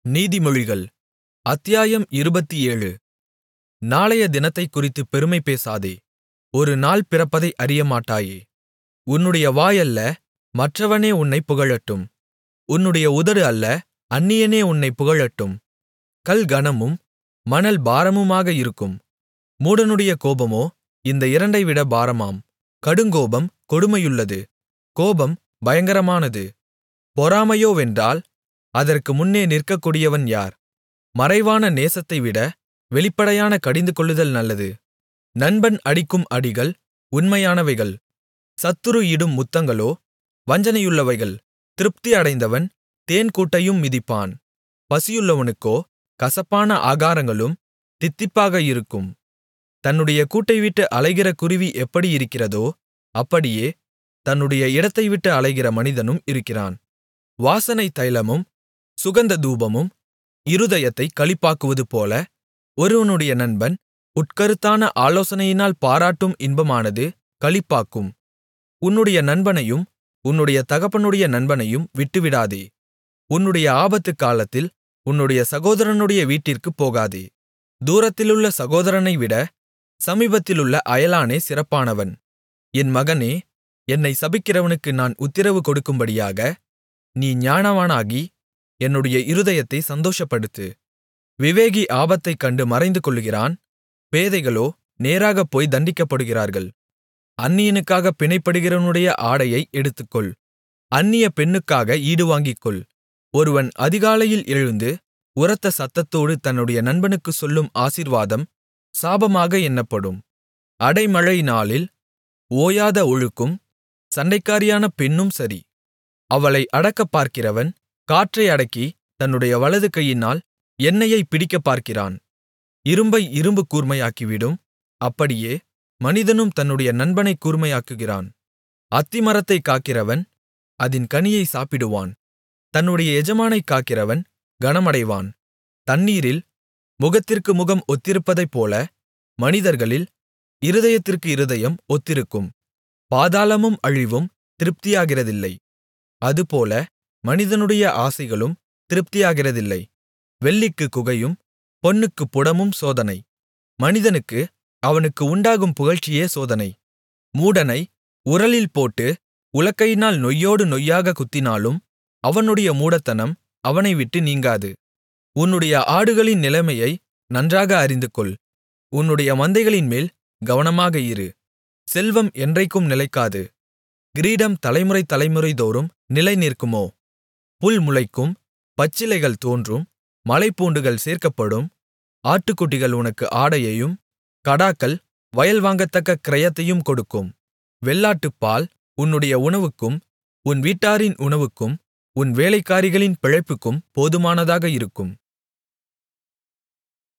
நீதிமொழிகள் அத்தியாயம் இருபத்தேழு நாளைய தினத்தைக்குறித்துப் பெருமை பேசாதே ஒரு நாள் பிறப்பதை அறியமாட்டாயே உன்னுடைய வாய் அல்ல மற்றவனே உன்னைப் புகழட்டும் உன்னுடைய உதடு அல்ல அந்நியனே உன்னைப் புகழட்டும் கல் கனமும் மணல் பாரமுமாக இருக்கும் மூடனுடைய கோபமோ இந்த இரண்டைவிட பாரமாம் கடுங்கோபம் கொடுமையுள்ளது கோபம் பயங்கரமானது பொறாமையோவென்றால் அதற்கு முன்னே நிற்கக்கூடியவன் யார் மறைவான நேசத்தைவிட வெளிப்படையான கடிந்துகொள்ளுதல் நல்லது நண்பன் அடிக்கும் அடிகள் உண்மையானவைகள் சத்துரு இடும் முத்தங்களோ வஞ்சனையுள்ளவைகள் திருப்தி அடைந்தவன் தேன்கூட்டையும் மிதிப்பான் பசியுள்ளவனுக்கோ கசப்பான ஆகாரங்களும் தித்திப்பாக இருக்கும் தன்னுடைய கூட்டைவிட்டு அலைகிற குருவி எப்படி இருக்கிறதோ அப்படியே தன்னுடைய இடத்தைவிட்டு அலைகிற மனிதனும் இருக்கிறான் வாசனை தைலமும் சுகந்த தூபமும் இருதயத்தைக் களிப்பாக்குவதுபோல ஒருவனுடைய நண்பன் உட்கருத்தான ஆலோசனையினால் பாராட்டும் இன்பமானது களிப்பாக்கும் உன்னுடைய நண்பனையும் உன்னுடைய தகப்பனுடைய நண்பனையும் விட்டுவிடாதே உன்னுடைய ஆபத்துக்காலத்தில் உன்னுடைய சகோதரனுடைய வீட்டிற்குப் போகாதே தூரத்திலுள்ள சகோதரனைவிட சமீபத்திலுள்ள அயலானே சிறப்பானவன் என் மகனே என்னை சபிக்கிறவனுக்கு நான் உத்திரவு கொடுக்கும்படியாக நீ ஞானவானாகி என்னுடைய இருதயத்தை சந்தோஷப்படுத்து விவேகி ஆபத்தைக் கண்டு மறைந்துகொள்ளுகிறான் பேதைகளோ நேராகப் போய் தண்டிக்கப்படுகிறார்கள் அந்நியனுக்காகப் பிணைப்படுகிறவனுடைய ஆடையை எடுத்துக்கொள் அந்நிய பெண்ணுக்காக ஈடுவாங்கிக்கொள் ஒருவன் அதிகாலையில் எழுந்து உரத்த சத்தத்தோடு தன்னுடைய நண்பனுக்குச் சொல்லும் ஆசீர்வாதம் சாபமாக எண்ணப்படும் அடைமழை நாளில் ஓயாத ஒழுக்கும் சண்டைக்காரியான பெண்ணும் சரி அவளை அடக்கப் பார்க்கிறவன் காற்றை அடக்கி தன்னுடைய வலது கையினால் எண்ணெயைப் பிடிக்கப் பார்க்கிறான் இரும்பை இரும்பு கூர்மையாக்கிவிடும் அப்படியே மனிதனும் தன்னுடைய நண்பனைக் கூர்மையாக்குகிறான் அத்திமரத்தைக் காக்கிறவன் அதின் கனியை சாப்பிடுவான் தன்னுடைய எஜமானைக் காக்கிறவன் கனமடைவான் தண்ணீரில் முகத்திற்கு முகம் ஒத்திருப்பதைப்போல மனிதர்களில் இருதயத்திற்கு இருதயம் ஒத்திருக்கும் பாதாளமும் அழிவும் திருப்தியாகிறதில்லை அதுபோல மனிதனுடைய ஆசைகளும் திருப்தியாகிறதில்லை வெள்ளிக்குக் குகையும் பொன்னுக்குப் புடமும் சோதனை மனிதனுக்கு அவனுக்கு உண்டாகும் புகழ்ச்சியே சோதனை மூடனை உரலில் போட்டு உலக்கையினால் நொய்யோடு நொய்யாக குத்தினாலும் அவனுடைய மூடத்தனம் அவனை விட்டு நீங்காது உன்னுடைய ஆடுகளின் நிலைமையை நன்றாக அறிந்துகொள் உன்னுடைய மந்தைகளின்மேல் கவனமாக இரு செல்வம் என்றைக்கும் நிலைக்காது கிரீடம் தலைமுறை தலைமுறைதோறும் நிலைநிற்குமோ புல் முளைக்கும் பச்சிலைகள் தோன்றும் மலைப்பூண்டுகள் சேர்க்கப்படும் ஆட்டுக்குட்டிகள் உனக்கு ஆடையையும் கடாக்கள் வயல் வாங்கத்தக்க கிரயத்தையும் கொடுக்கும் வெள்ளாட்டுப்பால் உன்னுடைய உணவுக்கும் உன் வீட்டாரின் உணவுக்கும் உன் வேலைக்காரிகளின் பிழைப்புக்கும் போதுமானதாக இருக்கும்